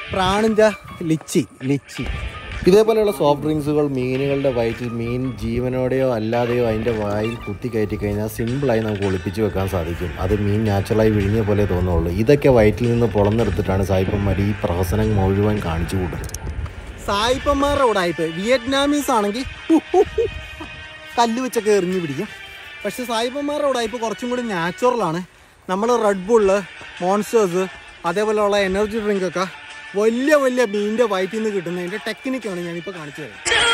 പ്രാണിഞ്ച litchi litchi ഇതേപോലെയുള്ള soft ഡ്രിങ്ക്സുകൾ മീനുകളുടെ വയറ്റിൽ മീൻ ജീവനോടെയോ അല്ലാതെയോ അതിൻ്റെ വായിൽ കുത്തി കയറ്റി കഴിഞ്ഞാൽ സിമ്പിളായി നമുക്ക് ഒളിപ്പിച്ച് വെക്കാൻ സാധിക്കും അത് മീൻ നാച്ചുറലായി വിഴിഞ്ഞ പോലെ തോന്നുള്ളൂ ഇതൊക്കെ വയറ്റിൽ നിന്ന് പൊളന്നെടുത്തിട്ടാണ് സായിപ്പന്മാർ ഈ പ്രഹസനം മുഴുവൻ കാണിച്ചു കൂട്ടുന്നത് സായിപ്പന്മാരുടെ ഉടായ്പ് വിയറ്റ്നാമീസ് ആണെങ്കിൽ കല്ല് വെച്ചൊക്കെ എറിഞ്ഞു പിടിക്കും പക്ഷെ സായിപ്പന്മാരുടെ ഉടായ്പ് കുറച്ചും കൂടി നാച്ചുറലാണ് നമ്മൾ റെഡ് ബുള്ള് മോൺസ്റ്റേഴ്സ് അതേപോലെയുള്ള എനർജി ഡ്രിങ്ക് ഒക്കെ വലിയ വലിയ മീനിൻ്റെ വയറ്റിൽ നിന്ന് കിട്ടുന്നതിൻ്റെ ടെക്നിക്കാണ് ഞാനിപ്പോൾ കാണിച്ചു തരുന്നത്